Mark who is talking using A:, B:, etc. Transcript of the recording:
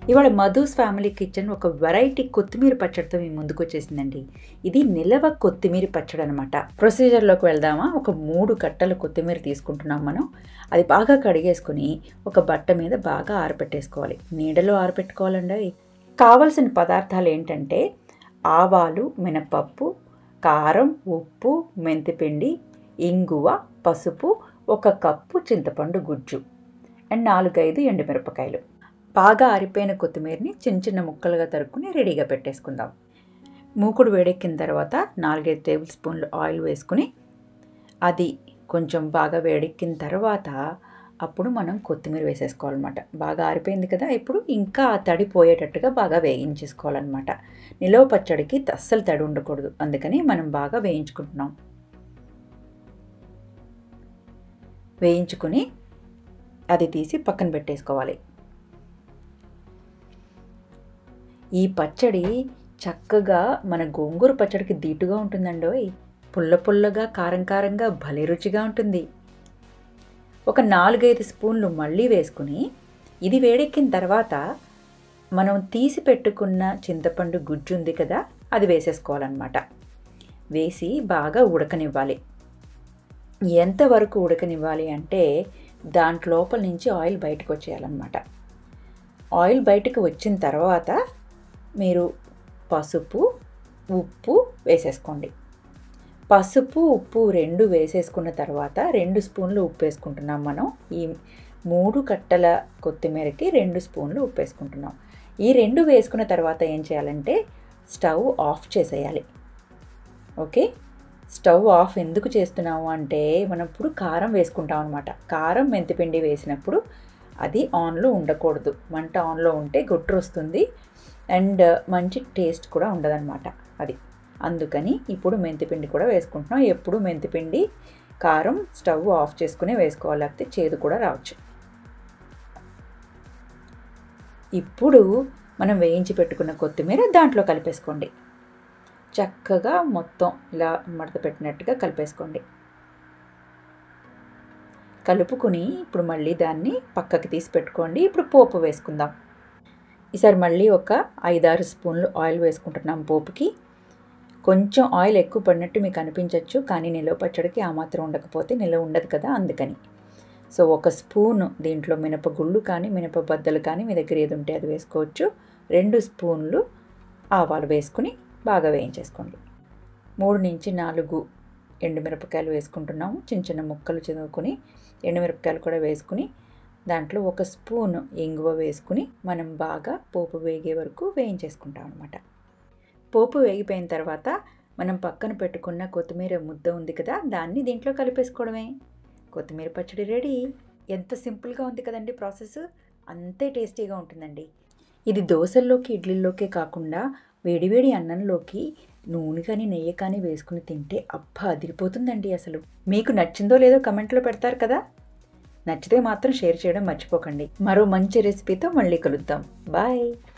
A: ఇవాళ Madhu's family kitchen ఒక variety కొత్తిమీర పచ్చడితో మీ ముందుకు వచ్చేసిందండి ఇది నిలవ కొత్తిమీర పచ్చడి అనమాట ప్రొసీజర్లోకి వెళ్దామా ఒక మూడు కట్టలు కొత్తిమీర తీసుకుంటున్నాం మనం అది బాగా కడిగేసుకుని ఒక బట్ట మీద బాగా ఆరబెట్టేసుకోవాలి నీడలో ఆరబెట్టుకోవాలండి కావలసిన పదార్థాలు ఏంటంటే ఆవాలు మినపప్పు కారం ఉప్పు మెంతిపిండి ఇంగువ పసుపు ఒక కప్పు చింతపండు గుజ్జు అండ్ నాలుగైదు ఎండుమిరపకాయలు బాగా ఆరిపోయిన కొత్తిమీరని చిన్న చిన్న ముక్కలుగా తరుక్కుని రెడీగా పెట్టేసుకుందాం మూకుడు వేడెక్కిన తర్వాత నాలుగైదు టేబుల్ స్పూన్లు ఆయిల్ వేసుకుని అది కొంచెం బాగా వేడెక్కిన తర్వాత అప్పుడు మనం కొత్తిమీర వేసేసుకోవాలన్నమాట బాగా ఆరిపోయింది కదా ఇప్పుడు ఇంకా ఆ తడి పోయేటట్టుగా బాగా వేయించేసుకోవాలన్నమాట నిలవ పచ్చడికి అస్సలు తడి ఉండకూడదు అందుకని మనం బాగా వేయించుకుంటున్నాం వేయించుకుని అది తీసి పక్కన పెట్టేసుకోవాలి ఈ పచ్చడి చక్కగా మన గోంగూర పచ్చడికి దీటుగా ఉంటుందండోయ్ పుల్ల పుల్లగా కారం కారంగా భలే రుచిగా ఉంటుంది ఒక నాలుగైదు స్పూన్లు మళ్ళీ వేసుకుని ఇది వేడెక్కిన తర్వాత మనం తీసి పెట్టుకున్న చింతపండు గుజ్జు ఉంది కదా అది వేసేసుకోవాలన్నమాట వేసి బాగా ఉడకనివ్వాలి ఎంతవరకు ఉడకనివ్వాలి అంటే దాంట్లోపల నుంచి ఆయిల్ బయటకు వచ్చేయాలన్నమాట ఆయిల్ బయటకు వచ్చిన తర్వాత మీరు పసుపు ఉప్పు వేసేసుకోండి పసుపు ఉప్పు రెండు వేసేసుకున్న తర్వాత రెండు స్పూన్లు ఉప్పు వేసుకుంటున్నాం మనం ఈ మూడు కట్టల కొత్తిమీరకి రెండు స్పూన్లు ఉప్పు వేసుకుంటున్నాం ఈ రెండు వేసుకున్న తర్వాత ఏం చేయాలంటే స్టవ్ ఆఫ్ చేసేయాలి ఓకే స్టవ్ ఆఫ్ ఎందుకు చేస్తున్నాము అంటే మనం ఇప్పుడు కారం వేసుకుంటాం అనమాట కారం మెంతిపిండి వేసినప్పుడు అది ఆన్లో ఉండకూడదు మంట ఆన్లో ఉంటే గొట్టు వస్తుంది అండ్ మంచి టేస్ట్ కూడా ఉండదన్నమాట అది అందుకని ఇప్పుడు మెంతిపిండి కూడా వేసుకుంటున్నాం ఎప్పుడు మెంతిపిండి కారం స్టవ్ ఆఫ్ చేసుకునే వేసుకోవాలి లేకపోతే చేదు కూడా రావచ్చు ఇప్పుడు మనం వేయించి పెట్టుకున్న కొత్తిమీర దాంట్లో కలిపేసుకోండి చక్కగా మొత్తం ఇలా మడత పెట్టినట్టుగా కలిపేసుకోండి కలుపుకుని ఇప్పుడు మళ్ళీ దాన్ని పక్కకి తీసి పెట్టుకోండి ఇప్పుడు పోపు వేసుకుందాం ఈసారి మళ్ళీ ఒక ఐదారు స్పూన్లు ఆయిల్ వేసుకుంటున్నాం పోపుకి కొంచెం ఆయిల్ ఎక్కువ పడినట్టు మీకు అనిపించవచ్చు కానీ నిలవ పచ్చడికి ఆ మాత్రం ఉండకపోతే నిలవ ఉండదు కదా అందుకని సో ఒక స్పూన్ దీంట్లో మినపగుళ్ళు కానీ మినప బద్దలు కానీ మీ దగ్గర ఏది ఉంటే అది వేసుకోవచ్చు రెండు స్పూన్లు ఆవాలు వేసుకుని బాగా వేయించేసుకోండి మూడు నుంచి నాలుగు ఎండుమిరపకాయలు వేసుకుంటున్నాము చిన్న చిన్న ముక్కలు చదువుకొని ఎండుమిరపకాయలు కూడా వేసుకుని దాంట్లో ఒక స్పూన్ ఇంగువ వేసుకుని మనం బాగా పోపు వేగే వరకు వేయించేసుకుంటాం అనమాట పోపు వేగిపోయిన తర్వాత మనం పక్కన పెట్టుకున్న కొత్తిమీర ముద్ద ఉంది కదా దాన్ని దీంట్లో కలిపేసుకోవడమే కొత్తిమీర పచ్చడి రెడీ ఎంత సింపుల్గా ఉంది కదండి ప్రాసెస్ అంతే టేస్టీగా ఉంటుందండి ఇది దోశల్లోకి ఇడ్లీల్లోకే కాకుండా వేడివేడి అన్నంలోకి నూనె కానీ నెయ్యి కానీ వేసుకుని తింటే అబ్బా అదిరిపోతుందండి అసలు మీకు నచ్చిందో లేదో కమెంట్లో పెడతారు కదా నచ్చితే మాత్రం షేర్ చేయడం మర్చిపోకండి మరో మంచి రెసిపీతో మళ్ళీ కలుద్దాం బాయ్